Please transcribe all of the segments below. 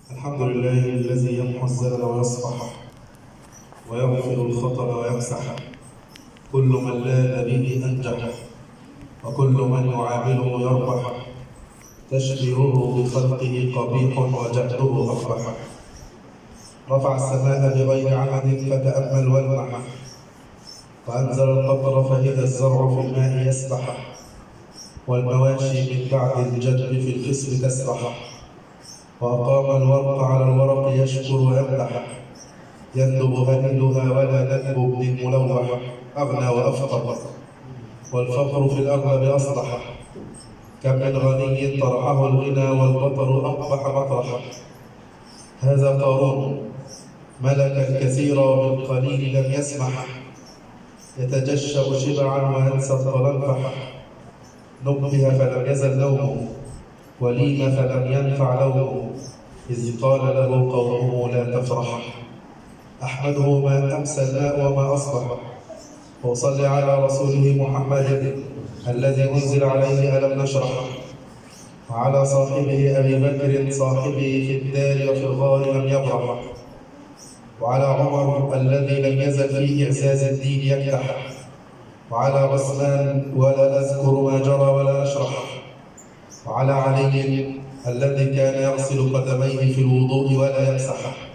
الحمد لله الذي يمحو الزلل ويصفح ويغفر الخطر ويمسح كل من لاذ به أنجح وكل من يعامله يربح تشبيهه بخلقه قبيح وجهله أقبح رفع السماء بغير عمد فتأمل والمح وأنزل القطر فإذا الزرع في الماء يسبح والمواشي من بعد الجدب في الخصب تسبح وأقام الورق على الورق يشكر ويمدح يندب هديدها ولا ندب بالملوح أغنى وأفقر والفقر في الأغلب أصلح كم من غني طرحه الغنى والبطر أقبح مطرح هذا قارون ملك الكثير وبالقليل لم يسمح يتجشأ شبعا وينسى الطلنفح نبه فلم يزل لومه وليم فلم ينفع لومه إذ قال له قومه لا تفرح أحمده ما أمسى الماء وما أصبح وصل على رسوله محمد الذي أنزل عليه ألم نشرح وعلى صاحبه أبي بكر صاحبه في الدار وفي الغار لم يبرح وعلى عمر الذي لم يزل في إعزاز الدين يكتح وعلى عثمان ولا أذكر ما جرى ولا أشرح وعلى علي الذي كان يغسل قدميه في الوضوء ولا يمسح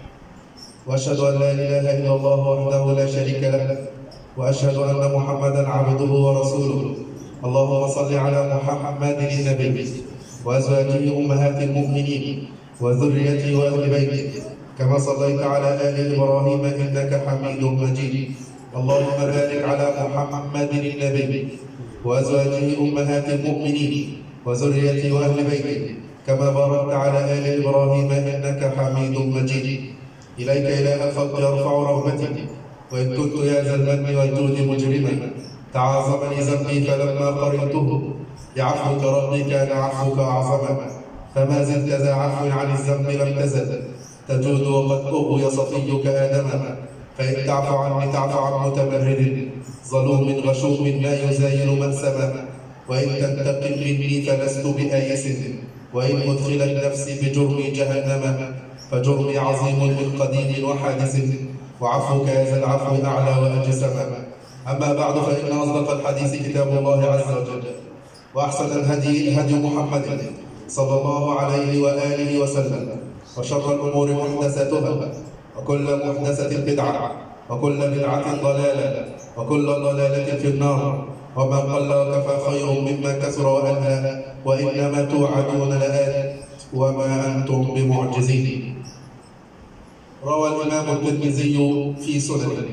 وأشهد أن لا إله إلا الله وحده لا شريك له وأشهد أن محمدا عبده ورسوله اللهم صل على محمد النبي وأزواجه أمهات المؤمنين وذريته وأهل بيته كما صليت على آل إبراهيم إنك حميد مجيد اللهم بارك على محمد النبي وأزواجه أمهات المؤمنين وذريته وأهل بيته كما باركت على آل إبراهيم إنك حميد مجيد إليك إله الخلق يرفع رغبتي وإن كنت يا ذا المن والجود مجرما تعاظمني ذنبي فلما قرنته بعفوك ربي كان عفوك أعظما فما زلت ذا عفو عن الذنب لم تزل تجود وقد أغوي صفيك آدما فإن تعفو عني تعفو عن متمرد ظلوم غشوم ما يزايل مأسما وإن تنتقم مني فلست بآيس وإن أدخلت نفسي بجرمي جهنم فجرمي عظيم من قديم وحادث وعفوك يا ذا العفو أعلى وأجسما أما بعد فإن أصدق الحديث كتاب الله عز وجل وأحسن الهدي هدي محمد صلى الله عليه وآله وسلم وشر الأمور محدثاتها وكل محدثة بدعة وكل بدعة ضلالة وكل ضلالة في النار وما قل وكفى خير مما كثر وألهى وإنما توعدون لآت وما أنتم بمعجزين روى الإمام الترمذي في سننه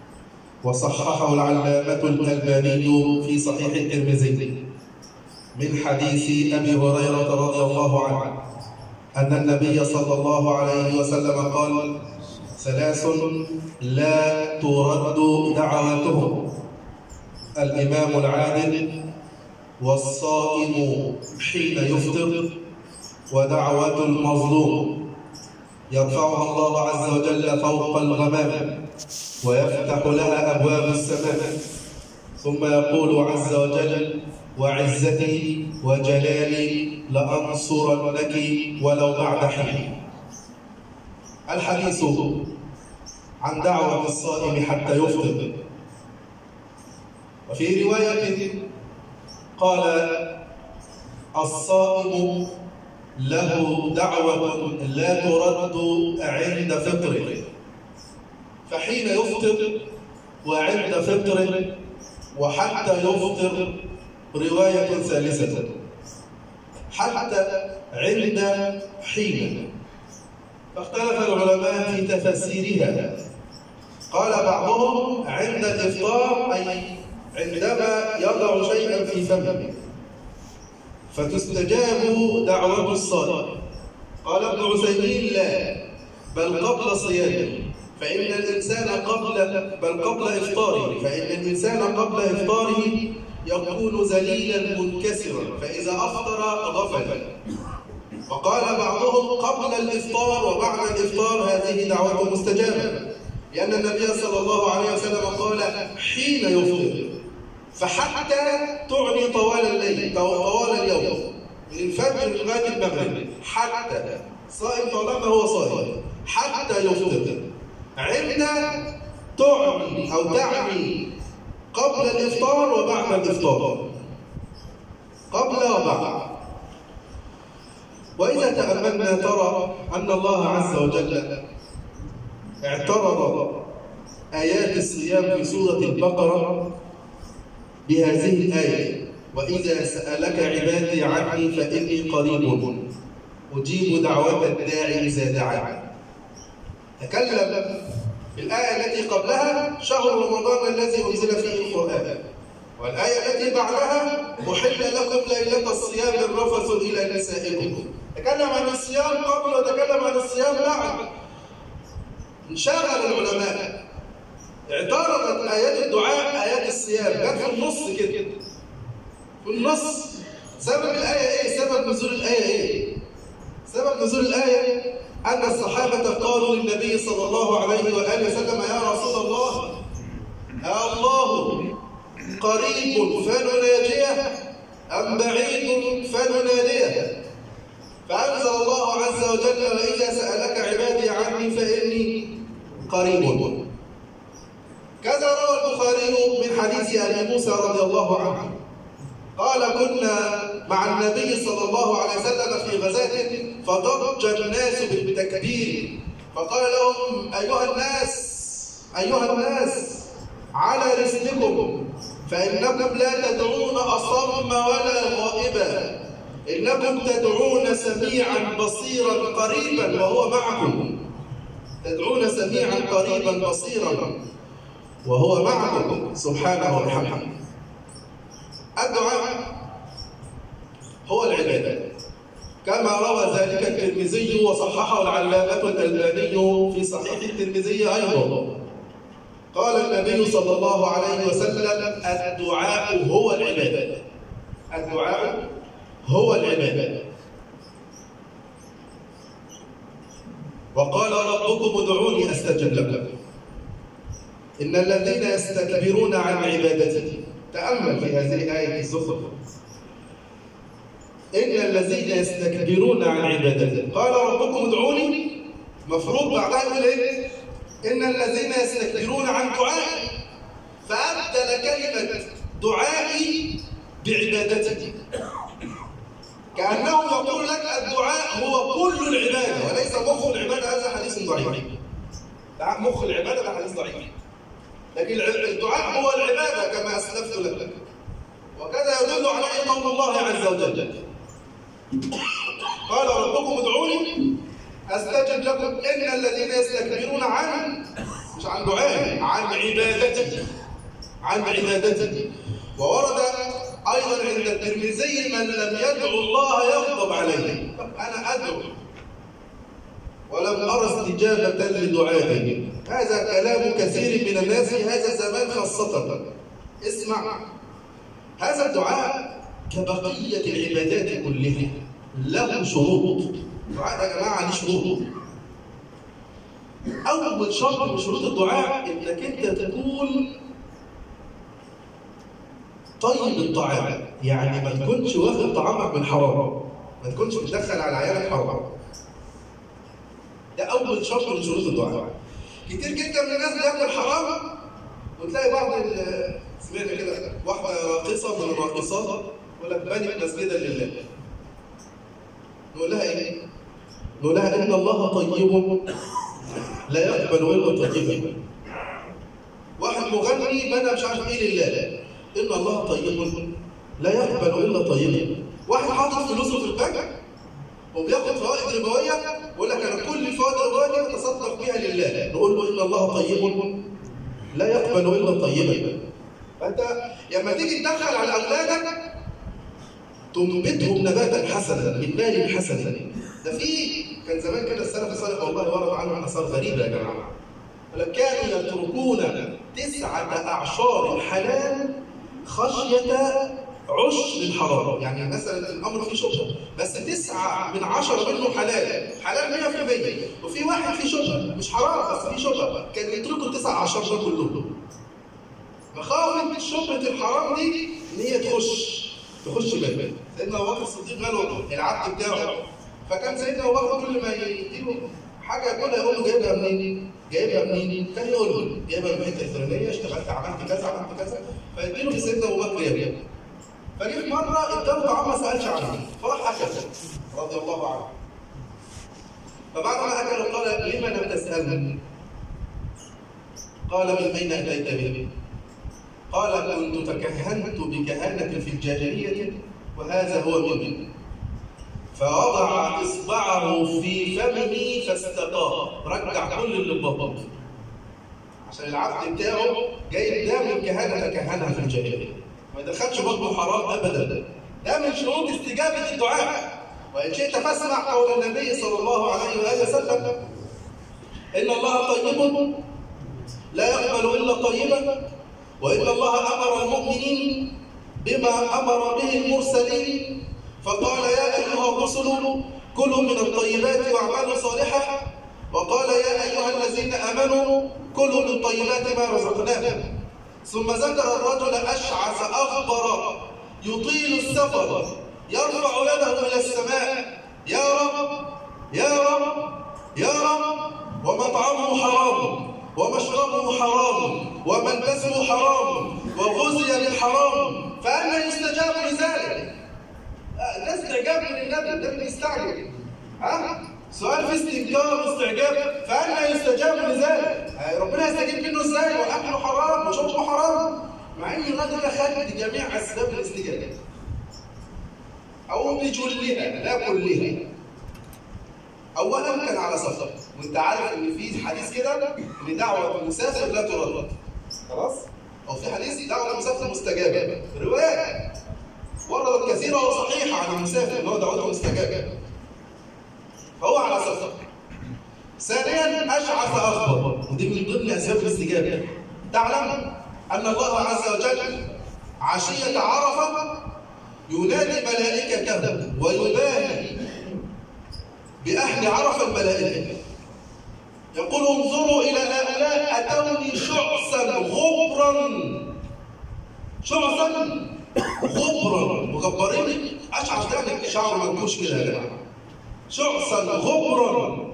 وصححه العلامة الألباني في صحيح الترمذي من حديث أبي هريرة رضي الله عنه أن النبي صلى الله عليه وسلم قال ثلاث لا ترد دعواتهم الإمام العادل والصائم حين يفطر ودعوة المظلوم يرفعها الله عز وجل فوق الغمام ويفتح لها أبواب السماء ثم يقول عز وجل وعزتي وجلالي لأنصرنك ولو بعد حين الحديث عن دعوة الصائم حتى يفطر وفي رواية قال الصائم له دعوة لا ترد عند فطره فحين يفطر وعند فطر وحتى يفطر رواية ثالثة حتى عند حين فاختلف العلماء في تفسيرها قال بعضهم عند الإفطار أي عندما يضع شيئا في فمه فتستجاب دعوة الصائم قال ابن عثيمين لا بل قبل صيامه فإن الإنسان قبل بل قبل إفطاره فإن الإنسان قبل إفطاره يكون ذليلا منكسرا فإذا أفطر غفل وقال بعضهم قبل الإفطار وبعد الإفطار هذه دعوة مستجابة لأن النبي صلى الله عليه وسلم قال حين يفطر فحتى تعني طوال الليل طوال اليوم من الفجر لغايه المغرب حتى صائم طالما هو صائم حتى يفطر عند تعمي او تعمي قبل الافطار وبعد الافطار قبل وبعد واذا تاملنا ترى ان الله عز وجل اعترض ايات الصيام في سوره البقره بهذه الايه واذا سالك عبادي عني فاني قريب اجيب دعوه الداعي اذا دعاني تكلم الآية التي قبلها شهر رمضان الذي أنزل فيه القرآن والآية التي بعدها أحل لكم ليلة الصيام الرفث إلى نسائكم تكلم عن الصيام قبل وتكلم عن الصيام بعد انشغل العلماء اعترضت آيات الدعاء آيات الصيام جت في النص كده في النص سبب الآية إيه؟ سبب نزول الآية إيه؟ سبب نزول الآية أن الصحابة قالوا للنبي صلى الله عليه وآله وسلم يا رسول الله يا الله قريب فنناجيه أم بعيد فنناديه فأنزل الله عز وجل وإذا سألك عبادي عني فإني قريب كذا روى البخاري من حديث أبي موسى رضي الله عنه قال كنا مع النبي صلى الله عليه وسلم في غزاة فضج الناس بالتكبير فقال لهم أيها الناس أيها الناس على رسلكم فإنكم لا تدعون أصم ولا غائبا إنكم تدعون سميعا بصيرا قريبا وهو معكم تدعون سميعا قريبا بصيرا وهو معكم سبحانه وبحمده الدعاء هو العبادة كما روى ذلك الترمذي وصححه العلامة الألباني في صحيح الترمذي أيضا قال النبي صلى الله عليه وسلم الدعاء هو العبادة الدعاء هو العبادة وقال ربكم ادعوني استجب لكم ان الذين يستكبرون عن عبادتي تامل في هذه الايه الزخرف ان الذين يستكبرون عن عبادتي قال ربكم ادعوني مفروض بعدها يقول ايه ان الذين يستكبرون عن دعائي فابدل كلمه دعائي بعبادتي كأنه يقول لك الدعاء هو كل العبادة وليس مخ العبادة هذا حديث ضعيف مخ العبادة ده حديث ضعيف لكن الدعاء هو العبادة كما أسلفت لك وكذا يدل عليه قول الله عز وجل قال ربكم ادعوني استجب لكم ان الذين يستكبرون عن مش عن دعائي عن عبادتي عن عبادتي وورد ايضا عند الترمذي من لم يدعو الله يغضب عليه انا ادعو ولم ارى استجابه لدعائي هذا كلام كثير من الناس في هذا الزمان خاصه اسمع هذا الدعاء كبقيه العبادات كلها له شروط الدعاء ده يا جماعه ليه شروط اول شرط من شروط الدعاء انك انت تكون طيب الطعام يعني ما تكونش واخد طعامك من حرام ما تكونش بتدخل على عيالك حرام ده اول شرط من شروط الدعاء كتير جدا من الناس بياكل حرام وتلاقي بعض سمعنا كده واحده راقصه من الراقصات يقول لك بنت مسجدا لله نقول لها ايه؟ نقول لها ان الله طيب لا يقبل الا طيبا واحد مغني بنى مش عارف ايه لله ان الله طيب لا يقبل الا طيبا واحد حاطط فلوسه في البنك وبياخد فوائد ربويه يقول لك انا كل فوائد ربويه دي بتصدق بيها لله نقول له ان الله طيب لا يقبل الا طيبا فانت لما تيجي تدخل على اولادك تنبتهم نباتا حسنا من مال حسن ده في كان زمان كده السلف الصالح والله ورد عنه اثار غريبه يا جماعه كانوا يتركون تسعه اعشار الحلال خشيه عشر الحرام يعني مثلا الامر فيه شبهه بس تسعه من عشره منه حلال حلال 100% وفي واحد فيه شبهه مش حرام بس فيه شبهه كان يتركوا التسع اعشار دول كلهم مخافه شبهه الحرام دي ان هي تخش تخش بالك سيدنا ابو بكر الصديق له العبد بتاعه فكان سيدنا ابو بكر كل ما يديله حاجه يقولها يقول له جايبها منين؟ جايبها منين؟ كان يقول له جايبها من الحته الفلانيه اشتغلت عملت كذا عملت كذا فيديله لسيدنا ابو بكر يبيع فجه في مره اداله طعام ما سالش عنه فراح اكل رضي الله عنه فبعد ما اكل قال لما لم تسالني؟ قال من اين اتيت به؟ قال كنت تكهنت بكهانه في الجاهليه وهذا هو مني فوضع اصبعه في فمه فاستقاه رجع كل اللي بطنه عشان العبد بتاعه جاي ده من كهنه تكهنها في الجاهليه ما يدخلش بطنه حرام ابدا ده من شروط استجابه الدعاء وان شئت فاسمع قول النبي صلى الله عليه واله وسلم ان الله طيب لا يقبل الا طيبا وان الله امر المؤمنين بما امر به المرسلين فقال يا ايها الرسل كلوا من الطيبات واعملوا صالحا وقال يا ايها الذين امنوا كلوا من طيبات ما رزقناكم ثم ذكر الرجل اشعث اغبر يطيل السفر يرفع يده الى السماء يا رب يا رب يا رب ومطعمه حرام ومشربه حرام وملبسه حرام وغزي بالحرام فأنا يستجاب لذلك ده استعجاب من النبي ده بيستعجب ها سؤال في استنكار واستعجاب فأنا يستجاب لذلك ربنا يستجيب منه ازاي واكله حرام وشربه حرام مع ان الراجل ده خد جميع اسباب الاستجابه او بجلها لا كلها اولا كان على سفر وانت عارف ان في حديث كده ان دعوه المسافر لا ترد خلاص او في حديث دعوه المسافر مستجابه روايه وردت كثيره وصحيحه عن المسافر ان هو دعوته مستجابه فهو على سفر ثانيا اشعث اخبر ودي من ضمن اسباب الاستجابه تعلم ان الله عز وجل عشيه عرفه ينادي ملائكته ويباهي بأهل عرف الملائكة يقول انظروا إلى هؤلاء أتوني شعثا غبرا شعثا غبرا مغبرين أشعث ذلك شعر منكوش كده يا جماعة شعثا غبرا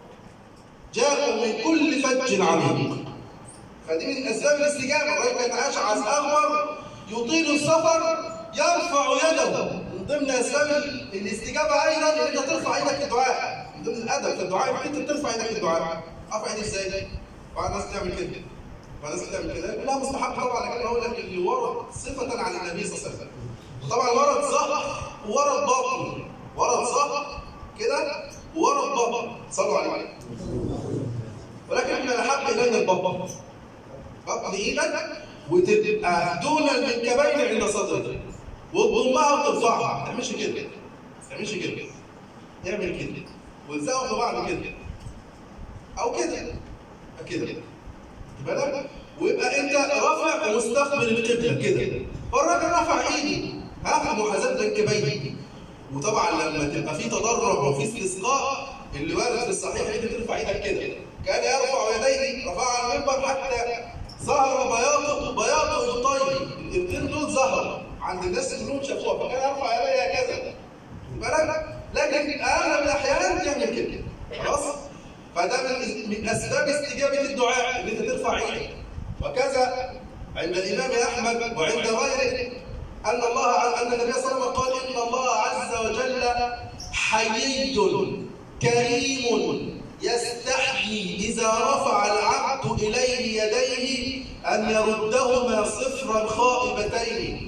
جاءوا من كل فج عميق فدي من أسباب الاستجابة وهي كان أشعث أغبر يطيل السفر يرفع يده من ضمن اسباب الاستجابه ايضا ان انت ترفع ايدك في الدعاء من ضمن الادب في الدعاء ان انت ترفع ايدك في الدعاء ارفع ايدي ازاي؟ بعض الناس تعمل كده بعض الناس تعمل كده لا مستحب طبعا لكن اقول لك اللي ورد صفه عن النبي صلى الله عليه وسلم طبعا ورد ظهر وورد باطن ورد ظهر كده وورد باطن صلوا عليه ولكن احنا نحب الينا البطن بطن ايدك وتبقى دون المنكبين عند صدرك وتضمها وترفعها ما تعملش كده ما تعملش كده اعمل كده والزقوا في بعض كده او كده كده بالك ويبقى انت رافع ومستقبل القبله كده فالراجل رفع ايدي ها محاذاه منكبيه وطبعا لما تبقى في تضرع وفي استسقاء اللي وارد في الصحيح انت ترفع ايدك كده كان يرفع يديه رفع على المنبر حتى ظهر بياضه بياضه الطيب الابتين دول ظهروا عند الناس كلهم شافوها فكان يرفع يديه هكذا بالك لكن اغلب الاحيان تعمل كده خلاص فده من من اسباب استجابه الدعاء ان انت ترفع ايدك وكذا عند الامام احمد وعند غيره ان الله ان النبي صلى الله عليه وسلم قال ان الله عز وجل حيي كريم يستحيي إذا رفع العبد إليه يديه أن يردهما صفرا خائبتين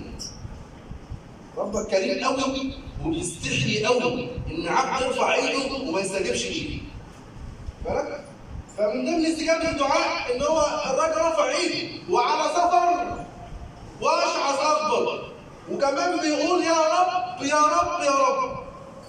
ربك كريم قوي وبيستحيي قوي إن عبد يرفع إيده وما يستجيبش ليه بالك؟ فمن ضمن استجابة الدعاء إن هو الراجل رفع إيده وعلى سفر وأشعث أكبر وكمان بيقول يا رب يا رب يا رب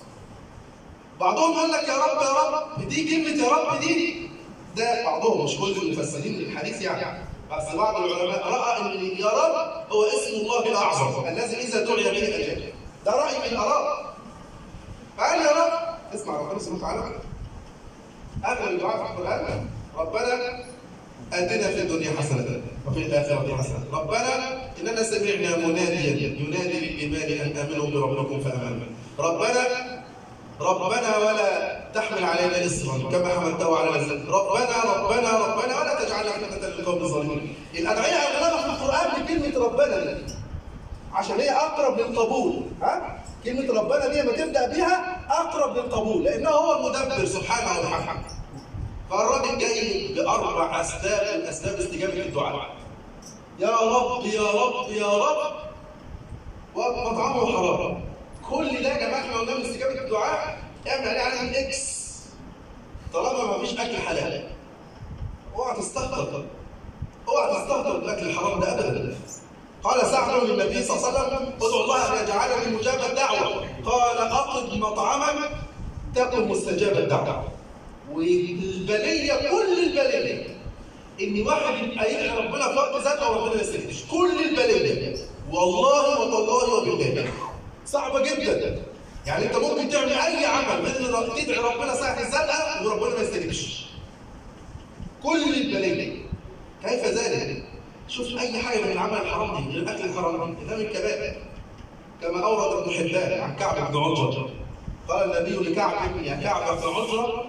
بعضهم يقول لك يا رب يا رب دي كلمة يا رب دي ده بعضهم مش كل المفسرين الحديث يعني بس بعض العلماء رأى أن يا رب هو اسم الله الأعظم الذي إذا دعي به أجاب ده رأي من الآراء فقال يا رب اسمع ربنا سبحانه وتعالى أغلب الدعاء في القرآن ربنا آتنا في الدنيا حسنة وفي الآخرة حسنة ربنا إننا سمعنا مناديا ينادي للإيمان أن آمنوا بربكم فآمنوا ربنا ربنا ولا تحمل علينا إصرا كما حملته على الذين ربنا ربنا ربنا ولا تجعلنا فتنة للقوم الظالمين الأدعية أغلبها في القرآن بكلمة ربنا دي عشان هي أقرب للقبول ها كلمة ربنا دي لما تبدأ بيها أقرب للقبول لأنه هو المدبر سبحانه وتعالى فالراجل جاي بأربع أسباب من أسباب استجابة الدعاء يا رب يا رب يا رب ومطعمه حرام كل ده يا جماعة احنا قلنا من استجابة الدعاء اعمل عليه علامة إكس طالما ما فيش أكل حلال اوعى تستهتر اوعى تستهتر بالأكل الحرام ده أبدا قال سعد للنبي صلى الله عليه وسلم ادعو الله ان يجعلني مجاب الدعوه قال اطب مطعما تكن مستجاب الدعوه والبليه كل البليه ان واحد يبقى يدعي ربنا في وقت ذاته وربنا ما يستجيبش كل البليه والله وتالله وبالله صعبه جدا يعني انت ممكن تعمل اي عمل مثل تدعي ربنا ساعه الزنقه وربنا ما يستجيبش كل البليه كيف ذلك شوف اي حاجه من العمل الحرام دي غير الاكل الحرام دي ده من الكبائر كما اورد ابن حبان عن كعب بن عجره قال النبي لكعب يا كعب بن عجره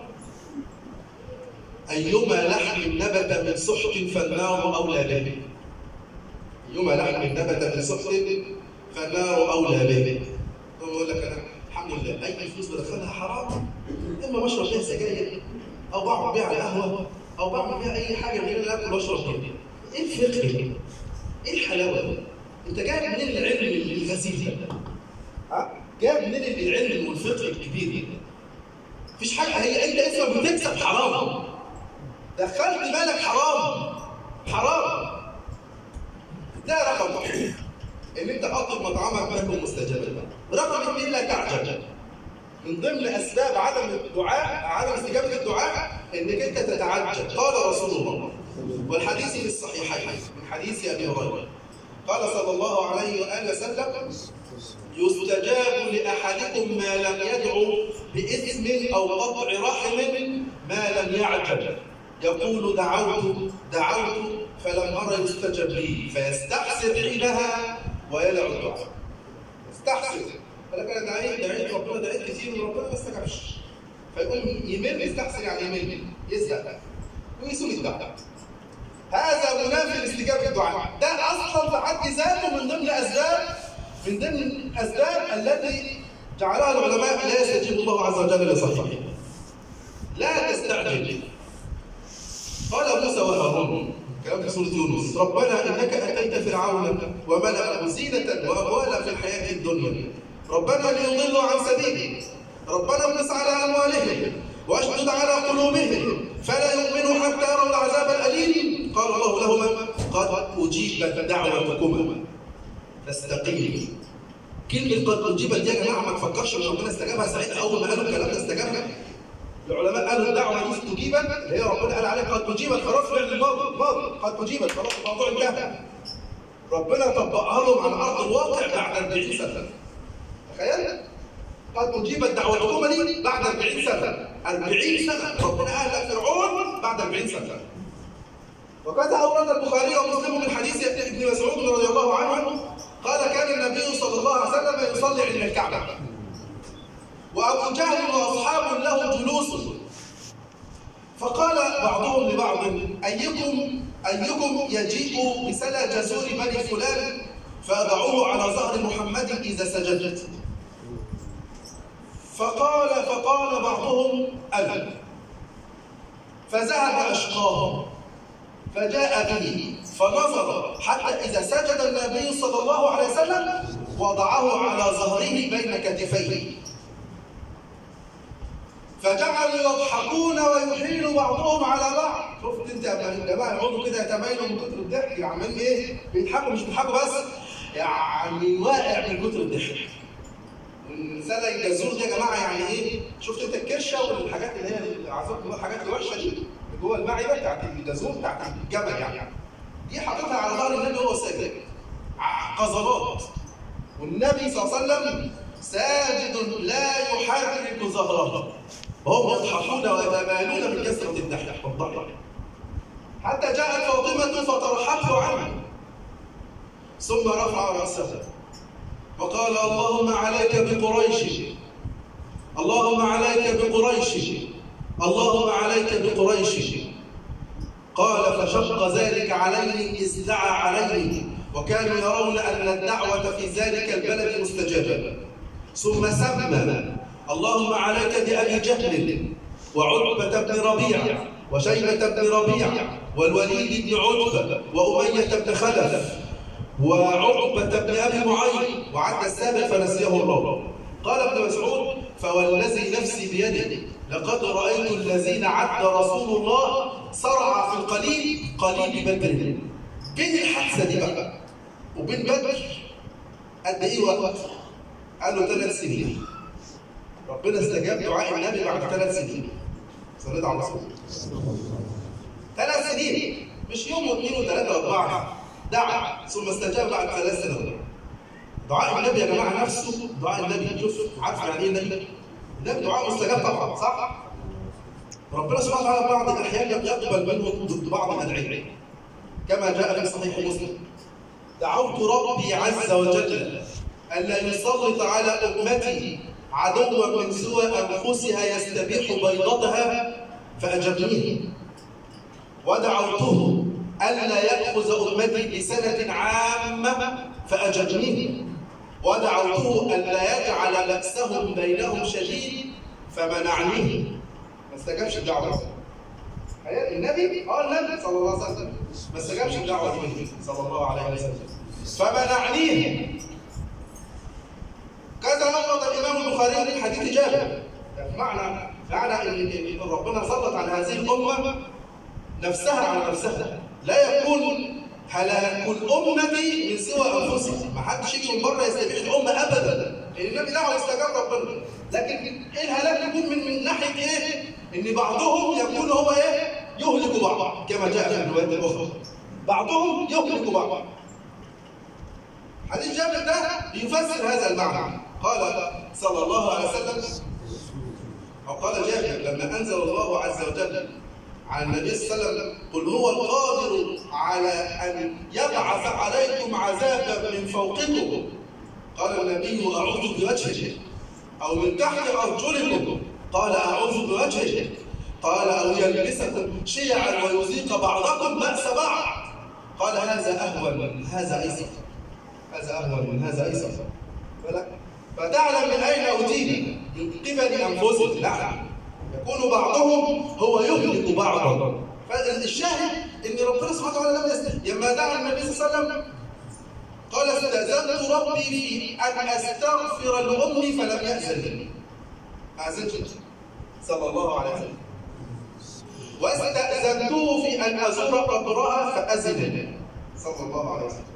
ايما لحم نبت من سحت فالنار اولى به ايما لحم نبت من سحت فالنار اولى به يقول لك انا الحمد لله اي فلوس بدخلها حرام اما بشرب بيها سجاير او بقعد بيها على قهوه او بعمل بيها اي حاجه غير ان اكل واشرب بيها ايه الفقه ايه الحلاوه انت جايب منين العلم الغزير ده ها جايب منين العلم والفقه الكبير ده مفيش حاجه هي انت اسمك بتكسب حرام دخلت بالك حرام حرام ده رقم واحد ان انت اطلب مطعمك تكون مستجابا رقم اثنين لا تعجب من ضمن اسباب عدم الدعاء عدم استجابه الدعاء انك انت تتعجب قال رسول الله والحديث في الصحيحين من حديث ابي هريره قال صلى الله عليه واله وسلم يستجاب لاحدكم ما لم يدعو باثم او قطع رحم ما لم يعجب يقول دعوت دعوت فلم ارى يستجب لي فيستحسر حينها ويدعو الدعاء يستحسر فلك انا دعيت دعيت ربنا دعيت كتير وربنا ما استجابش فيقوم يمل يستحسر يعني يمل يزهق ويسوي الدعاء هذا منافي لاستجابه الدعاء ده اصلا في حد ذاته من ضمن اسباب من ضمن الاسباب التي جعلها العلماء لا يستجيب الله عز وجل لصحيحه لا تستعجل قال موسى وهارون كلام في سوره يونس ربنا انك اتيت فرعون وملأه زينه واموالا في الحياه الدنيا ربنا ليضلوا عن سبيلك ربنا امس على اموالهم واشدد على قلوبهم فلا يؤمنوا حتى يروا العذاب الاليم قال الله لهما قد اجيبت دعوتكما فاستقيموا كلمة قد أجيبت دي يا جماعة ما تفكرش إن ربنا استجابها ساعتها أول ما قالوا الكلام ده استجابها العلماء قالوا الدعوة دي استجيبت اللي هي ربنا قال عليها قد أجيبت خلاص فعل الماضي ماضي قد أجيبت خلاص الموضوع انتهى ربنا طبقها لهم على أرض الواقع بعد 40 سنة تخيل قد أجيبت دعوتكم دي بعد 40 سنة 40 سنة ربنا أهلك فرعون بعد 40 سنة وكذا أورد البخاري ومسلم من حديث ابن مسعود رضي الله عنه قال كان النبي صلى الله عليه وسلم يصلي عند الكعبة وأبو جهل وأصحاب له جلوس فقال بعضهم لبعض أيكم أيكم يجيء بسلا جزور بني فلان فأضعوه على ظهر محمد إذا سجدت فقال فقال بعضهم أنا فذهب أشقاهم فجاء به فنظر حتى إذا سجد النبي صلى الله عليه وسلم وضعه على ظهره بين كتفيه فجعلوا يضحكون ويحيل بعضهم على بعض شفت انت لما الجماعه يقعدوا كده يتمايلوا من كتر الضحك عمالين ايه بيضحكوا مش بيضحكوا بس يعني واقع من كتر الضحك المساله الجزور دي يا جماعه يعني ايه شفت انت الكرشه والحاجات اللي هي العصافير الحاجات الوحشه دي اللي جوه المعده بتاعت الجزور بتاعت الجبل يعني دي حاططها على ظهر النبي وهو ساجد قذرات والنبي صلى الله عليه وسلم ساجد لا يحرك ظهره وهم يضحكون ويتمالون من كثره الضحك والضحك حتى جاءت فاطمة فطرحته عنه ثم رفع رأسه وقال اللهم عليك بقريش اللهم عليك بقريش اللهم عليك بقريش قال فشق ذلك عليه إذ دعا عليه وكانوا يرون أن الدعوة في ذلك البلد مستجابة ثم سمى اللهم عليك بأبي جهل وعتبة بن ربيع وشيبة بن ربيع والوليد بن عتبة وأمية بن خلف وعقبة بن أبي معين وعد السابق فنسيه الله قال ابن مسعود فوالذي نفسي بيده لقد رأيت الذين عد رسول الله صرع في القليل قليل بدر بين الحادثة دي بقى وبين بدر قد إيه وقت؟ قال له ثلاث سنين ربنا استجاب دعاء النبي بعد ثلاث سنين صليت على الرسول ثلاث سنين مش يوم واثنين وثلاثة وأربعة دعا ثم استجاب بعد ثلاث سنوات دعاء النبي يا جماعة نفسه دعاء النبي شوف عارف يعني ايه النبي؟ النبي دعاء مستجاب طبعا صح؟ ربنا سبحانه وتعالى بعض الأحيان يقبل منهم ضد بعض الأدعية كما جاء في صحيح مسلم دعوت ربي عز وجل ألا يسلط على أمتي عدوا من سوى أنفسها يستبيح بيضتها فأجبنيه ودعوته ألا يأخذ أمتي بسنة عامة فأجبنيه ودعوته ألا يجعل بأسهم بينهم شديد فمنعنيه ما استجابش الدعوة النبي اه النبي صلى الله عليه وسلم ما استجابش الدعوة دي صلى الله عليه وسلم فمنعنيه كذا نقض الإمام البخاري من حديث جابر معنى معنى ان ربنا سلط على هذه الأمة نفسها على نفسها لا يكون هلاك الأمة من سوى أنفسهم ما حدش يجي من بره يستبيح الأمة أبدا لأن النبي دعوة استجاب ربنا لكن إيه الهلاك يكون من من ناحية إيه؟ إن بعضهم يكون هو إيه؟ يهلك بعض كما جاء في الروايات الأخرى بعضهم يهلك بعض حديث جابر ده بيفسر هذا المعنى قال صلى الله عليه وسلم أو قال جابر لما أنزل الله عز وجل على النبي صلى الله عليه وسلم قل هو القادر على أن يبعث عليكم عذابا من فوقكم قال النبي أعوذ بوجهه أو من تحت أرجلكم قال أعوذ بوجهه قال أو يلبسكم شيعا ويذيق بعضكم بأس بعض قال هذا أهون من هذا أيسر هذا أهون من هذا أيسر فتعلم من أين أوتيني من قبل أنفسهم نعم يكون بعضهم هو يهلك بعضا فالشاهد ان ربنا سبحانه وتعالى لم يستجب لما دعا النبي صلى الله عليه وسلم قال استاذنت ربي في ان استغفر لامي فلم ياذن لي ما اذنش صلى الله عليه وسلم واستاذنته في ان ازور قبرها فاذن لي صلى الله عليه وسلم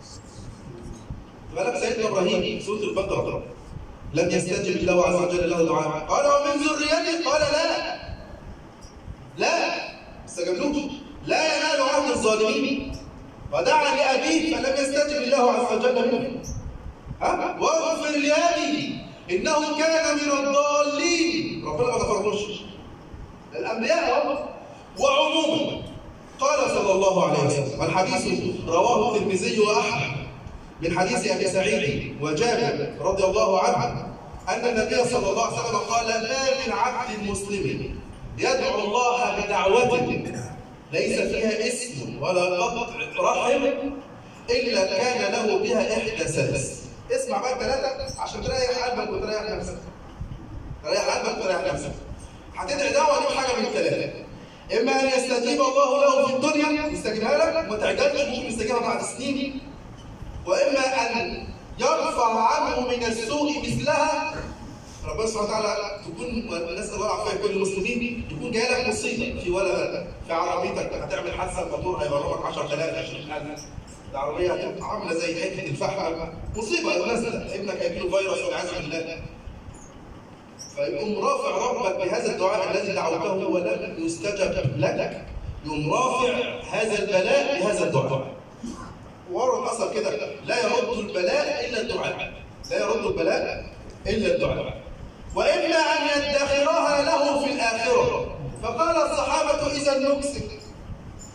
بالك سيدنا ابراهيم سوره البقره لم يستجب الله عز وجل له دعاء قال ومن ذريته قال لا لا استجبلوش لا ينال عهد الظالمين ودعا لأبيه فلم يستجب الله عز وجل منه ها واغفر لأبي إنه كان من الضالين ربنا ما غفرلوش الأنبياء هم وعموما قال صلى الله عليه وسلم الحديث رواه الترمذي وأحمد من حديث أبي سعيد وجابر رضي الله عنه أن النبي صلى الله عليه وسلم قال ما من عبد مسلم يدعو الله بدعوة ليس فيها اسم ولا قطع رحم إلا كان له بها إحدى سلس اسمع بقى الثلاثة عشان تريح قلبك وتريح نفسك تريح قلبك وتريح نفسك هتدعي دعوة دي حاجة من الثلاثة إما أن يستجيب الله له في الدنيا يستجيبها لك وما تعجلش ممكن يستجيبها بعد سنين وإما أن يرفع عنه من السوء مثلها ربنا سبحانه وتعالى تكون نسال الله العافيه كل المسلمين يكون جاي لك مصيبه في ولد في عربيتك هتعمل حادثه الموتور هيغرمك 10000 20000 العربيه هتبقى عامله زي حته الفحم مصيبه نازله ابنك هيجي له فيروس والعياذ بالله فيقوم رافع ربك بهذا الدعاء الذي دعوته ولم يستجب لك يقوم رافع هذا البلاء بهذا الدعاء ورا الاثر كده لا يرد البلاء الا الدعاء لا يرد البلاء الا الدعاء واما ان يدخرها له في الاخره فقال الصحابه اذا نكسك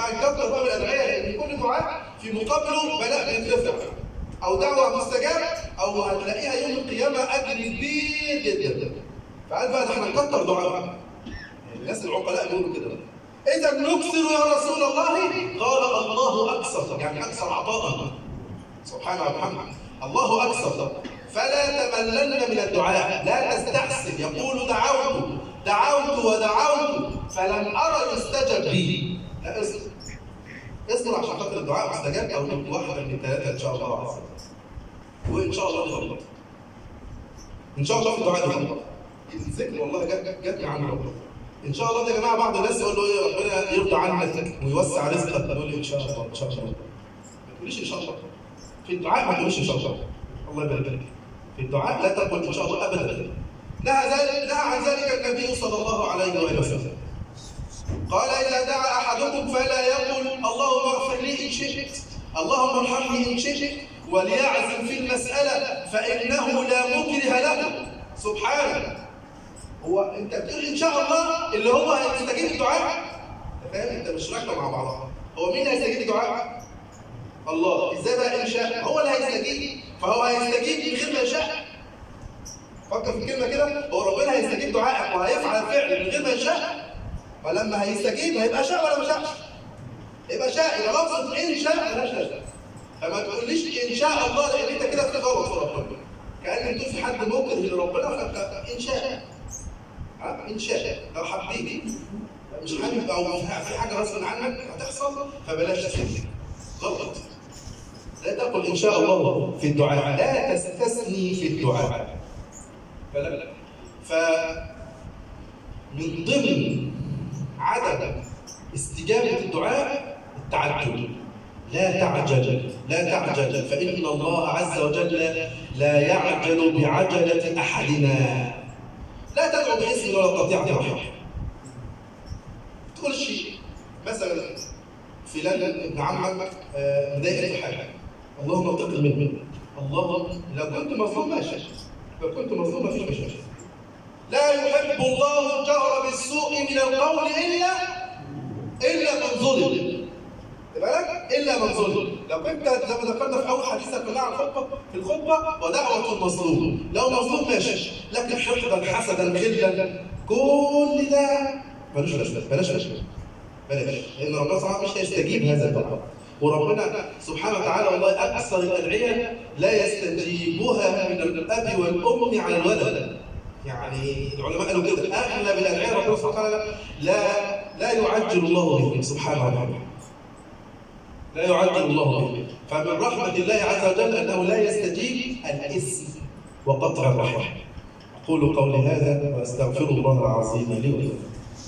جماعه نكتر بقى من الادعيه لان كل دعاء في مقابله بلاء بيترفع او دعوه مستجابه او هتلاقيها يوم القيامه اجر كبير جدا فقال بقى ده احنا نكتر دعاء بقى الناس العقلاء بيقولوا كده بقى اذا نكثر يا رسول الله قال الله اكثر يعني اكثر عطاء سبحانه وبحمده الله اكثر فلا تملن من الدعاء لا تستحسن يقول دعوت دعوت ودعوت فلم ارى يستجب لي لا اصبر اصبر عشان خاطر الدعاء مستجاب او نبقى واحده من الثلاثه ان شاء الله عز وجل وان شاء الله نغلط ان شاء الله في الدعاء نغلط الذكر والله جت جت عن ربنا ان شاء الله ده يا جماعه بعض الناس يقول له ايه ربنا يرضى عنك ويوسع رزقك يقول لي ان شاء الله ان شاء الله ما تقوليش ان شاء الله في الدعاء ما تقوليش ان شاء الله الله يبارك لك في الدعاء لا تقل ان شاء الله ابدا نهى ذلك نهى عن ذلك النبي صلى الله عليه واله وسلم قال اذا دعا احدكم فلا يقل اللهم اغفر لي ان شئت اللهم ارحمني ان شئت وليعزم في المساله فانه لا مكره له سبحانه هو انت بتقول ان شاء الله اللي هو هيستجيب الدعاء انت فاهم انت مش راكبه مع بعضها هو مين هيستجيب الدعاء الله ازاي بقى ان شاء هو اللي هيستجيب فهو هيستجيب من غير ما يشاء فكر في الكلمه كده هو ربنا هيستجيب دعائك وهيفعل الفعل من غير ما يشاء فلما هيستجيب هيبقى شاء ولا ما شاءش يبقى شاء يبقى لفظ ان شاء مالهاش لازمه فما تقوليش ان شاء الله لان انت كده في غلط في ربنا كان تقول في حد مكره لربنا فانت ان شاء ان شاء لو حبيت مش حابب او في حاجه غصب عنك هتحصل فبلاش تستسلم غلط لا تقل ان شاء الله في الدعاء لا تستثني في الدعاء فلا ف من ضمن عدم استجابه الدعاء التعجل لا تعجل لا تعجل فان الله عز وجل لا يعجل بعجله احدنا لا تدعو باسم ولا قطيعة رحم تقول شيء مثلا فلان ابن عمك مضايقك في حاجه اللهم انتقم منه الله لو كنت مظلوم ماشي لو كنت مظلوم مفيش مشاكل لا يحب الله الجهر بالسوء من القول الا الا من ظلم بالك الا من ظلم لو كنت زي ما ذكرنا في اول حديثنا كنا عن الخطبه في الخطبه ودعوه المظلوم لو مظلوم ماشي لكن حقدا حسدا غلا كل ده ملوش لازمه بلاش بلاش بلاش لان ربنا سبحانه مش هيستجيب هذا الدعاء وربنا سبحانه وتعالى والله اكثر الادعيه لا يستجيبها من الاب والام على الولد يعني العلماء قالوا كده اغلب الادعيه ربنا سبحانه وتعالى لا لا يعجل الله بهم سبحانه وتعالى لا يعجل الله به فمن رحمة الله عز وجل أنه لا يستجيب الاسم وقطع الرحمة أقول قولي هذا وأستغفر الله العظيم لي ولكم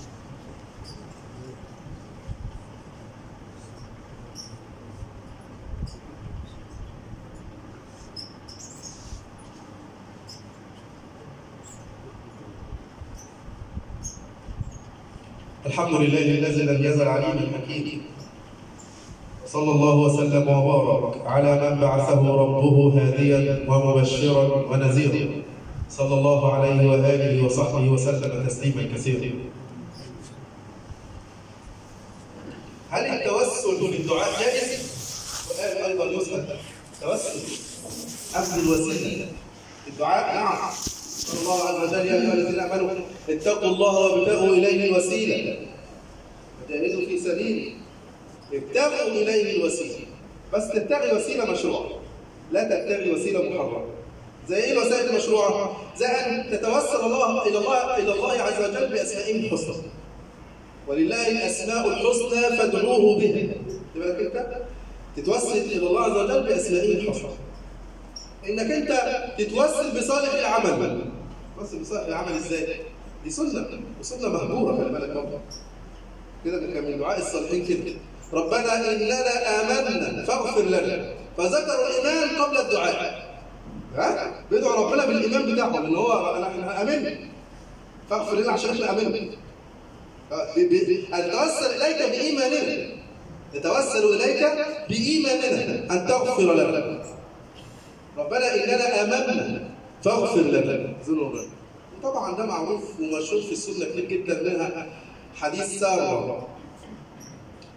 الحمد لله الذي لم يزل عليما حكيما صلى الله وسلم وبارك على من بعثه ربه هاديا ومبشرا ونذيرا صلى الله عليه واله وصحبه وسلم تسليما كثيرا هل التوسل في الدعاء جائز؟ سؤال ايضا يسال توسل اخذ الوسيله في الدعاء نعم قال الله عز وجل يا ايها الذين امنوا اتقوا الله وابتغوا اليه الوسيله وجاهدوا في سبيله ابتغوا اليه الوسيله بس تبتغي وسيله مشروعه لا تبتغي وسيله محرمه زي ايه الوسائل المشروعه؟ زي ان تتوسل الله الى الله الى الله عز وجل باسمائه الحسنى ولله الاسماء الحسنى فادعوه بها تبقى انت تتوسل الى الله عز وجل باسمائه الحسنى انك انت تتوسل بصالح العمل تتوسل بصالح العمل ازاي؟ دي سنه وسنه مهجوره خلي بالك برضه كده كان من دعاء الصالحين كده ربنا اننا امنا فاغفر لنا فذكروا الايمان قبل الدعاء ها بيدعوا ربنا بالايمان بتاعهم ان هو احنا امنا فاغفر لنا عشان احنا امنا نتوسل اليك بايماننا نتوسل اليك بايماننا ان تغفر لنا ربنا اننا امنا فاغفر لنا ذنوبنا طبعا ده معروف ومشهور في السنه كتير جدا منها حديث ساره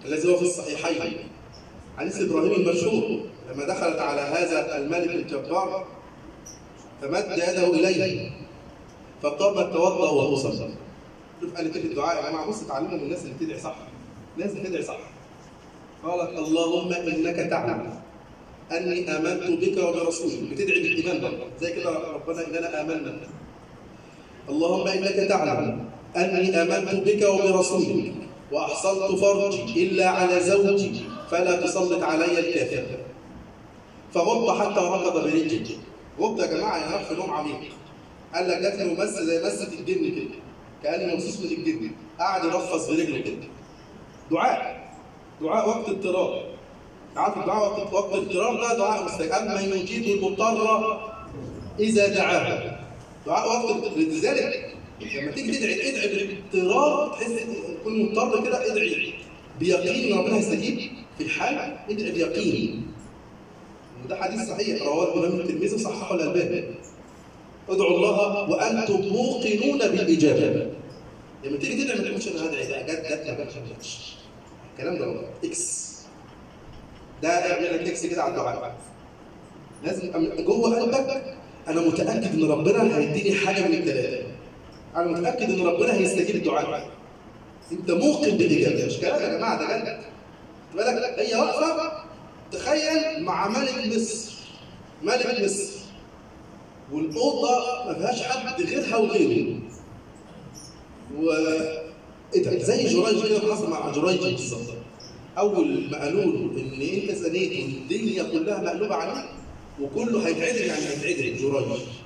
الذي هو في الصحيحين حديث ابراهيم المشهور لما دخلت على هذا الملك الجبار فمد يده اليه فقام توضا وتصل شوف قالت في الدعاء يا جماعه بص اتعلموا من الناس اللي بتدعي صح لازم تدعي صح قالت اللهم انك تعلم اني امنت بك وبرسولك بتدعي بالايمان برضه زي كده ربنا اننا امنا اللهم انك تعلم اني امنت بك وبرسولك واحصنت فرجي الا على زوجي فلا تسلط علي الكافر فغط حتى ركض برجلي غط يا جماعه ينام في نوم عميق قال لك جات له مس زي مسه الجن كده كان ممسوس من الجن قعد يرفص برجله كده دعاء دعاء وقت اضطرار عارف الدعاء وقت وقت اضطرار ده دعاء مستجاب اما يجيب المضطر اذا دعاه دعاء وقت لذلك لما تيجي تدعي ادعي باضطرار تحس تكون مضطر كده ادعي بيقين ان ربنا هيستجيب في الحال ادعي بيقين وده حديث صحيح رواه الامام الترمذي وصححه الالباني ادعوا الله وانتم موقنون بالاجابه لما تيجي تدعي ما تقولش انا هدعي ده جت جت ما جاتش الكلام ده غلط اكس ده اعمل لك اكس كده على الدعاء لازم جوه قلبك انا متاكد ان ربنا هيديني حاجه من الثلاثه انا متاكد ان ربنا هيستجيب الدعاء انت موقن بالاجابه مش كلام يا جماعه ده جد بالك هي واقفه تخيل مع ملك مصر ملك مصر والاوضه ما فيهاش حد غيرها وغيره و ايه ده زي جرايج كده حصل مع جرايج بالظبط اول ما قالوا له ان انت زنيت والدنيا كلها مقلوبه عليك وكله هيتعدل يعني هيتعدل جرايج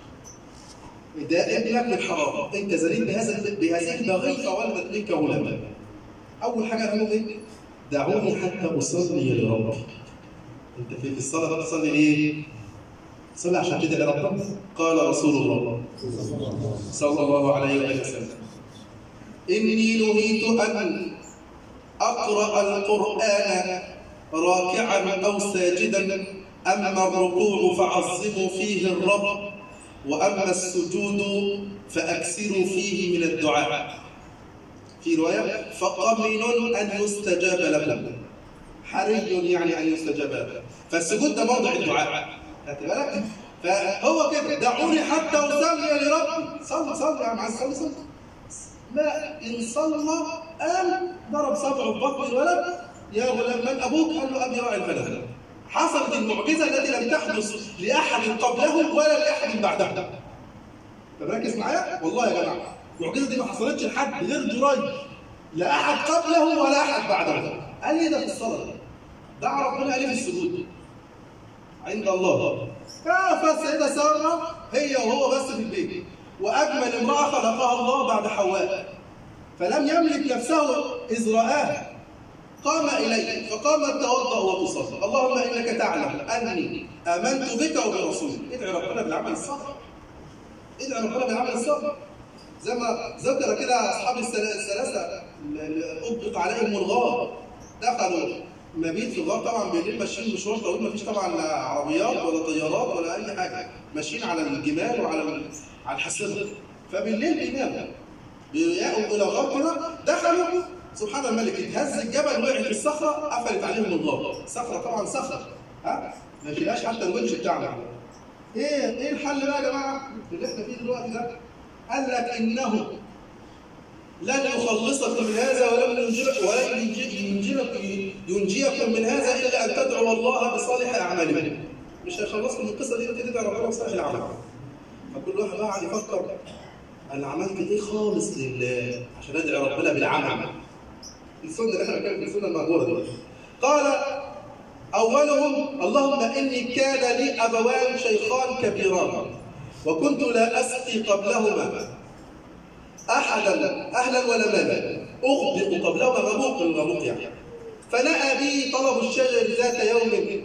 ده ابنك من حرام انت زنيت بهذا بهذه البغيثه ولدت منك غلاما اول حاجه قالوا ايه دعوني حتى اصلي لربي انت في الصلاه تصلي ليه صلي عشان تدعي لربك قال رسول الله صلى الله عليه وسلم اني نهيت ان اقرا القران راكعا او ساجدا اما الركوع فعظموا فيه الرب واما السجود فاكثروا فيه من الدعاء في روايه فقمن ان يستجاب لكم حري يعني ان يستجاب لكم فالسجود ده موضع الدعاء خدت بالك فهو كده دعوني حتى اصلي لربي صلي صلي يا عم صلي صلي ما ان صلى قام ضرب صبعه في بطن الولد يا غلام من ابوك؟ قال له ابي راعي الغنم حصلت المعجزه التي لم تحدث لاحد قبله ولا لاحد بعده طب ركز معايا والله يا جماعه المعجزه دي ما حصلتش لحد غير جرايج لا احد قبله ولا احد بعده قال لي ده في الصلاه دعا ربنا قال لي في السجود عند الله فالسيدة سارة هي وهو بس في البيت وأجمل امرأة خلقها الله بعد حواء فلم يملك نفسه إذ رآها قام إليه فقام توضأ وتصلى اللهم إنك تعلم أني آمنت بك وبرسولك ادعي ربنا بالعمل الصالح ادعي ربنا بالعمل الصالح زي ما ذكر كده أصحاب الثلاثة اللي أطلق عليهم الغار دخلوا مبيت في الغار طبعا بالليل ماشيين مشوار طويل مفيش طبعا لا عربيات ولا طيارات ولا اي حاجه ماشيين على الجمال وعلى على الحصينه فبالليل بيناموا بيلاقوا الى غار كده دخلوا سبحان الملك اتهز الجبل وقعت في الصخره قفلت عليهم الغار صخره طبعا صخره ها ما فيهاش حتى الونش بتاعنا ايه ايه الحل بقى يا جماعه اللي احنا فيه دلوقتي ده قال لك انه لن يخلصك من هذا ولن ينجيك ولن ينجيك ينجيكم من هذا الا ان تدعوا الله بصالح اعمالكم. مش هيخلصكم من القصه دي انت تدعي ربنا بصالح الاعمال. فكل واحد قاعد يفكر انا عملت ايه خالص لله عشان ادعي ربنا بالعمل. السنه اللي احنا بنتكلم في السنه المهجوره دي. قال اولهم اللهم اني كان لي ابوان شيخان كبيران وكنت لا اسقي قبلهما احدا اهلا ولا مالا اغبط قبلهما غبوق الغبوق يعني فنأى بي طلب الشجر ذات يوم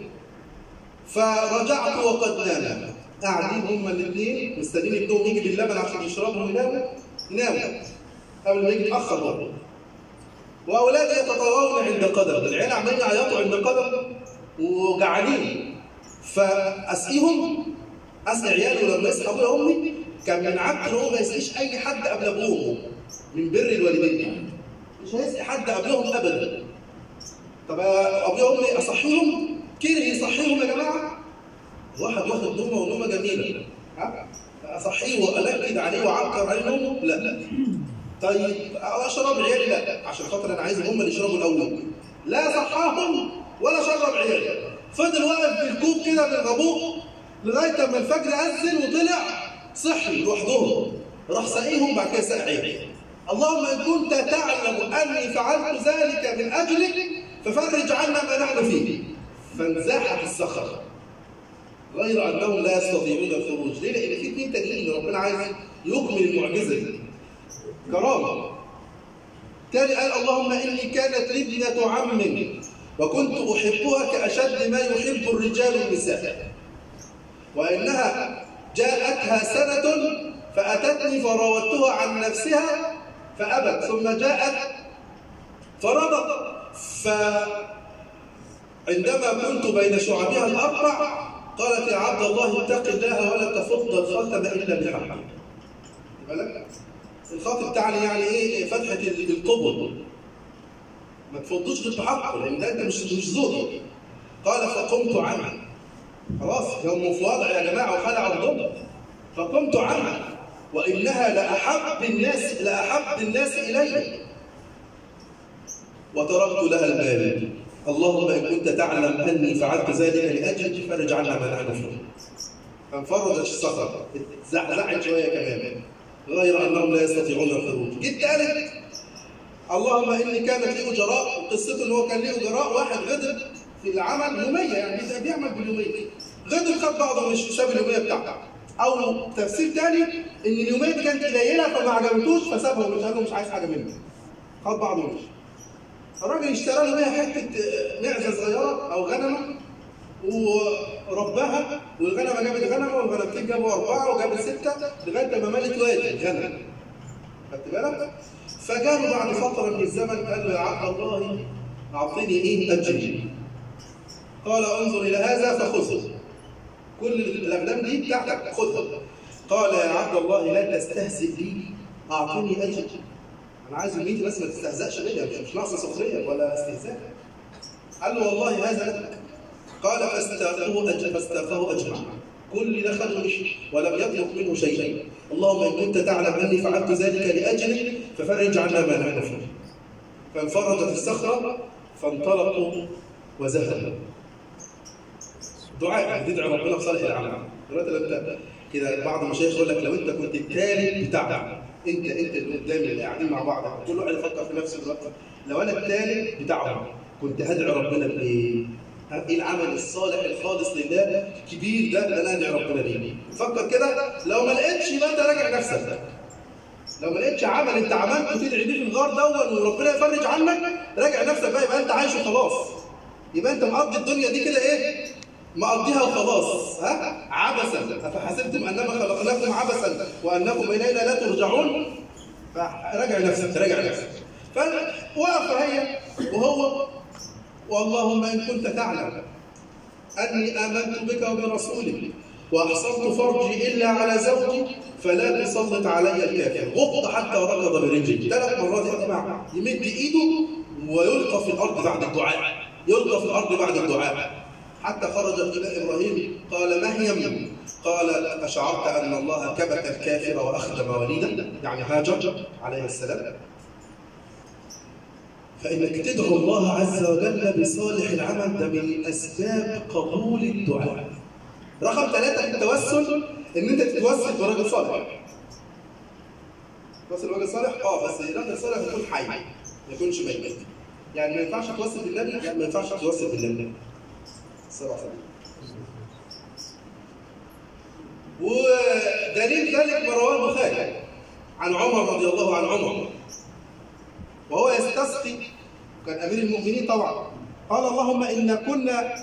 فرجعت وقد نام قاعدين هما الاثنين مستنيين ابنهم يجي باللبن عشان يشربوا ويناموا ناموا قبل ما يجي يتاخر برضه واولادي يتطاولون عند قدم العيال عمالين يعيطوا عند قدم وجعانين فاسقيهم اسقي عيالي ولما يصحى ابويا وامي كان من عبد هو ما يسقيش اي حد قبل ابوه من بر الوالدين مش هيسقي حد قبلهم ابدا طب ابويا وامي اصحيهم كره يصحيهم يا جماعه واحد واخد نومه ونومه جميله ها اصحيه وانكد عليه واعكر عليه نومه لا لا طيب اشرب عيالي لا عشان خاطر انا عايزهم هم اللي يشربوا الاول لا صحاهم ولا شرب عيالي فضل واقف بالكوب كده بالغبوق لغايه اما الفجر اذن وطلع صحي لوحدهم راح ساقيهم بعد كده ساق عيالي اللهم ان كنت تعلم اني فعلت ذلك من اجلك ففرج عنا ما نحن فيه فانزاح الصخر غير انهم لا يستطيعون الخروج ليه؟ لان في اثنين تانيين ربنا عايز يكمل المعجزه دي كرامه تاني قال اللهم اني كانت لي ابنه عم وكنت احبها كاشد ما يحب الرجال النساء وانها جاءتها سنه فاتتني فراودتها عن نفسها فابت ثم جاءت فرضت فعندما كنت بين شعبها الاربع قالت يا عبد الله اتق الله ولا تفض الخاتم الا بحق بالك الخاتم تعني يعني ايه فتحه القبر ما تفضوش غير بحقه لان ده انت مش مش ذوقي قال فقمت عنه خلاص هم في وضع يا جماعه وخلعوا الضب فقمت عنها وانها لاحب الناس لاحب الناس الي وتركت لها الباب اللهم ان كنت تعلم اني فعلت ذلك لاجلك فرج عنا ما نحن فيه فانفرجت الصخر زعزعت شويه كمان غير انهم لا يستطيعون الخروج جيت قالت اللهم اني كانت لي اجراء قصته ان هو كان ليه اجراء واحد غدر في العمل يوميه يعني بيعمل باليوميه غدر خد بعضه مش ساب اليوميه بتاعته او تفسير ثاني ان اليوميه دي كانت قليله فما عجبتوش فسابها ومش قال له مش عايز حاجه منه خد بعضه ومشي الراجل اشترى له بيها حته معزه صغيره او غنمه وربها والغنمه جابت غنمه والغنمتين جابوا اربعه وجابت سته لغايه ما ملت وادي غنم خدت بالك؟ فجاء بعد فتره من الزمن قال له يا عبد الله اعطني ايه اجري قال انظر الى هذا فخذه كل الاغنام دي بتاعتك خذها قال يا عبد الله لا تستهزئ بي اعطني اجري انا عايز الميت بس ما تستهزأش بيا مش ناقصه سخريه ولا استهزاء قال له والله هذا لك قال فاستاقوه أجمع فاستاقوه أجمع كل ده خده مشي ولم يطلب منه شيئا اللهم إن كنت تعلم أني فعلت ذلك لأجلك ففرج عنا ما نحن فيه فانفرجت الصخرة فانطلقوا وذهبوا دعاء بتدعي ربنا في صالح الأعمال دلوقتي انت كده بعض المشايخ يقول لك لو انت كنت التالي بتاعنا انت انت اللي قدامي اللي قاعدين مع بعض كل واحد يفكر في نفسه دلوقتي لو انا التالي بتاعهم كنت هدعي ربنا بايه؟ ايه العمل الصالح الخالص لله الكبير ده اللي انا ادعي ربنا بيه فكر كده لو ما لقيتش يبقى انت راجع نفسك لو ما لقيتش عمل انت عملته تدعي بيه في الغار دون وربنا يفرج عنك راجع نفسك بقى يبقى انت عايش وخلاص يبقى انت مقضي الدنيا دي كده ايه مقضيها وخلاص ها عبثا افحسبتم انما خلقناكم عبثا وانكم الينا لا ترجعون فراجع نفسك راجع نفسك فوقف هي وهو واللهم إن كنت تعلم أني آمنت بك وبرسولك وأحصنت فرجي إلا على زوجي فلا تسلط علي الكافر غط حتى ركض برجلي ثلاث مرات يا جماعة يمد إيده ويلقى في الأرض بعد الدعاء يلقى في الأرض بعد الدعاء حتى خرج إلى إبراهيم قال ما هي قال أشعرت أن الله كبت الكافر وأخدم وليدا يعني هاجر عليه السلام فإنك تدعو الله عز وجل بصالح العمل ده من أسباب قبول الدعاء. رقم ثلاثة في التوسل إن أنت تتوسل برجل صالح. تتوسل برجل صالح؟ أه بس الراجل الصالح يكون حي ما يكونش ميت. يعني ما ينفعش توسل بالنبي يعني ما ينفعش توسل بالنبي. صلى الله عليه وسلم. ودليل ذلك ما رواه البخاري عن عمر رضي الله عن عمر وهو يستسقي كان امير المؤمنين طبعا قال اللهم ان كنا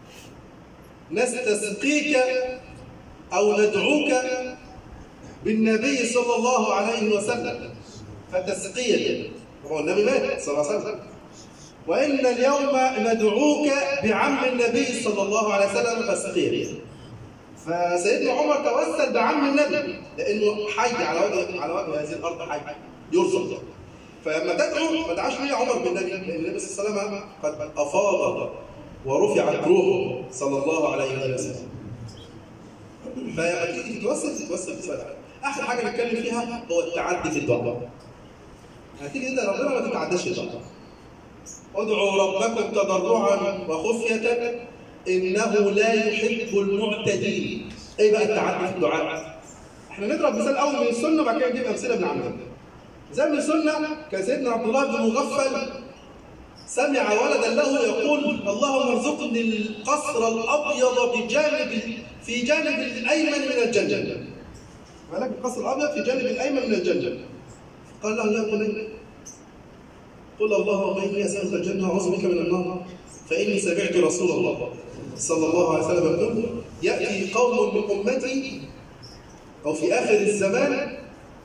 نستسقيك او ندعوك بالنبي صلى الله عليه وسلم فتسقيني هو النبي مات صلى الله عليه وسلم وان اليوم ندعوك بعم النبي صلى الله عليه وسلم فاسقيني فسيدنا عمر توسل بعم النبي لانه حي على وجه على وجه هذه الارض حي يرزق فلما تدعو ما دعاش ليه عمر بالنبي لان النبي صلى الله عليه وسلم قد افاض ورفعت روحه صلى الله عليه وسلم فلما تيجي تتوسل تتوسل بصدقه اخر حاجه نتكلم فيها هو التعدي في الدعاء هتيجي تدعي ربنا ما تتعداش الدعاء ادعوا ربكم تضرعا وخفيه انه لا يحب المعتدين ايه بقى التعدي في الدعاء احنا نضرب مثال اول من السنه وبعد كده نجيب امثله من عندنا زي من السنه كان سيدنا عبد الله بن مغفل سمع ولدا له يقول اللهم ارزقني القصر الابيض بجانب في جانب الايمن من الجنه مالك القصر الابيض في جانب الايمن من الجنه قال له يا بني قل اللهم اني اسالك الجنه واعوذ بك من النار فاني سمعت رسول الله صلى الله عليه وسلم يقول ياتي قوم من امتي او في اخر الزمان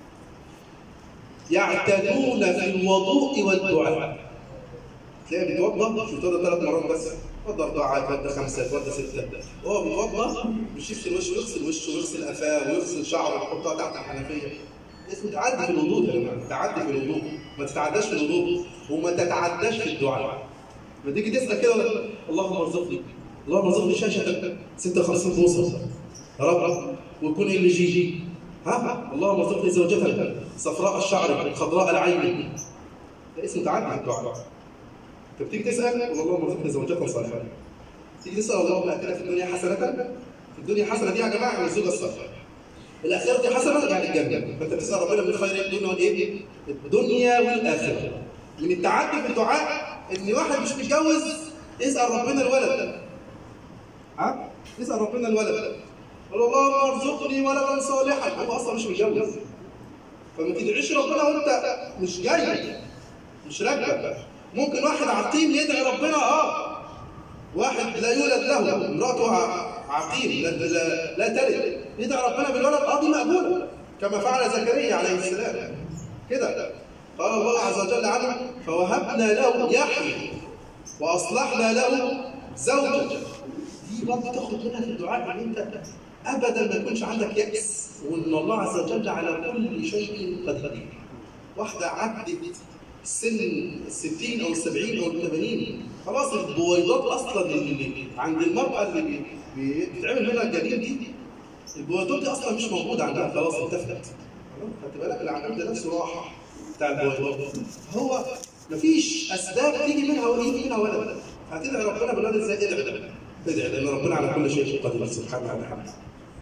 يعتدون في الوضوء والدعاء تلاقيه بيتوضا مش بيتوضا ثلاث مرات بس يتوضا اربعه يتوضا خمسه يتوضا سته وهو بيتوضا مش يغسل وشه ويغسل وشه ويغسل قفاه ويغسل شعره ويحطها تحت الحنفيه اسمه تعدي في الوضوء يا جماعه تعدي في الوضوء ما تتعداش في الوضوء وما تتعداش في الدعاء ما تيجي تسال كده اللهم ارزقني اللهم ارزقني شاشه 56 بوصه يا رب ويكون ال جي جي ها اللهم ارزقني زوجة صفراء الشعر خضراء العين ده اسمه تعدي في الدعاء انت بتيجي تسال اللهم ارزقني زوجة صالحة تيجي تسال اللهم اتنا في الدنيا حسنة في الدنيا حسنة دي يا جماعه يعني الزوجة الصالحة الآخرة حسنة يعني الجنة فأنت بتسأل ربنا من خير الدنيا والإيه؟ الدنيا والآخرة من التعدي في الدعاء إن واحد مش متجوز يسأل ربنا الولد ها؟ يسأل ربنا الولد قال اللهم ارزقني ولدا صالحا هو أصلا مش متجوز فما تدعيش ربنا وأنت مش جاي مش راكب ممكن واحد عقيم يدعي ربنا اه واحد لا يولد له امراته عقيم لا, لا, لا تلد يدعي ربنا بالولد اه دي مقبوله كما فعل زكريا عليه السلام كده قال الله عز وجل عنه فوهبنا له يحيى واصلحنا له زوجه دي برضه تاخد منها في الدعاء يعني انت ابدا ما يكونش عندك يأس وان الله عز وجل على كل شيء قدير واحده عدت سن الستين او السبعين او الثمانين خلاص البويضات اصلا اللي عند المراه اللي بيتعمل منها الجنين دي البويضات دي اصلا مش موجوده عندها خلاص انتفت خدت بالك العمل ده نفسه راح بتاع البويضات هو مفيش اسباب تيجي منها ويجي منها ولد هتدعي ربنا بالولد ازاي ادعي ادعي لان ربنا على كل شيء قدير سبحانه وتعالى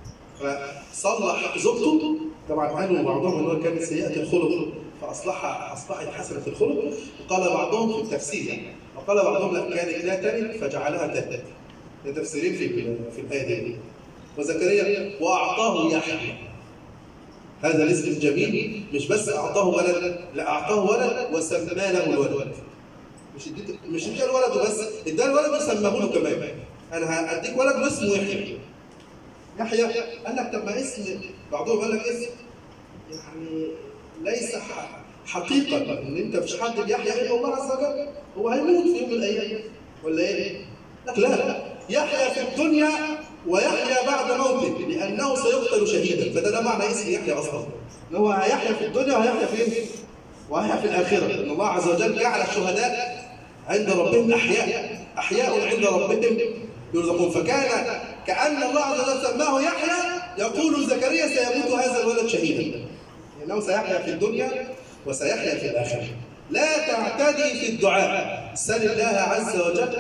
فصلح زوجته طبعا قالوا بعضهم ان هو كانت سيئه الخلق فاصلحها اصبحت حسنه الخلق وقال بعضهم في التفسير يعني وقال بعضهم لا كانت لا تلد فجعلها تلد ده تفسيرين في في الايه دي وزكريا واعطاه يحيى هذا الاسم الجميل مش بس اعطاه ولد لا اعطاه ولد وسمى له الولد مش اديت مش اديت الولد وبس ادى الولد وسماه له كمان انا هديك ولد واسمه يحيى يحيى قال لك طب ما اسم بعضهم قال لك اسم يعني ليس حقيقة ان انت مش حد يحيى الا الله عز وجل هو هيموت في يوم من الايام ولا ايه؟ لك لا يحيى في الدنيا ويحيى بعد موته لانه سيقتل شهيدا فده ده معنى اسم يحيى اصلا ان هو هيحيى في الدنيا وهيحيى فين؟ وهيحيى في الاخره ان الله عز وجل جعل الشهداء عند ربهم احياء احياء عند ربهم يرزقون فكان كان الله عز وجل سماه يحيى يقول زكريا سيموت هذا الولد شهيدا لانه سيحيا في الدنيا وسيحيا في الاخره لا تعتدي في الدعاء سل الله عز وجل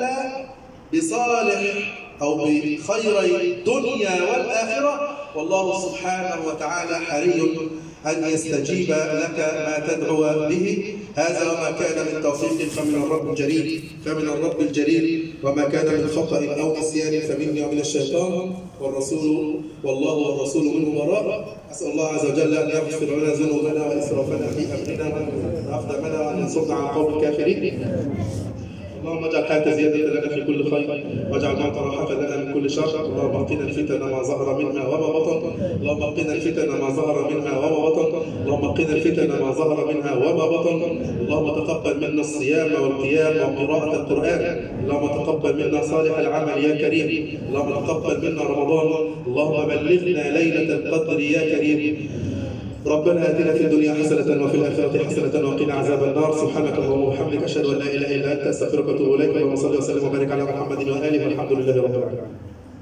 بصالح أو بخيري الدنيا والآخرة والله سبحانه وتعالى حري أن يستجيب لك ما تدعو به هذا وما كان من توفيق فمن الرب الجليل فمن الرب الجليل وما كان من خطأ أو نسيان فمني ومن الشيطان والرسول والله والرسول منه براء أسأل الله عز وجل أن يغفر لنا ذنوبنا وإسرافنا في أمرنا وأقدامنا وأن ينصرنا عن قوم الكافرين اللهم اجعل الحياة زيادة لنا في كل خير واجعل الموت راحة لنا من كل شر اللهم قنا الفتن ما ظهر منها وما بطن اللهم قنا الفتن ما ظهر منها وما بطن اللهم قنا الفتن ما ظهر منها وما بطن اللهم تقبل منا الصيام والقيام وقراءة القرآن اللهم تقبل منا صالح العمل يا كريم اللهم تقبل منا رمضان اللهم بلغنا ليلة القدر يا كريم ربنا آتنا في الدنيا حسنة وفي الآخرة حسنة وقنا عذاب النار سبحانك اللهم وبحمدك أشهد أن لا إله إلا أنت أستغفرك وأتوب إليك اللهم صل وسلم وبارك على محمد وآله والحمد لله رب العالمين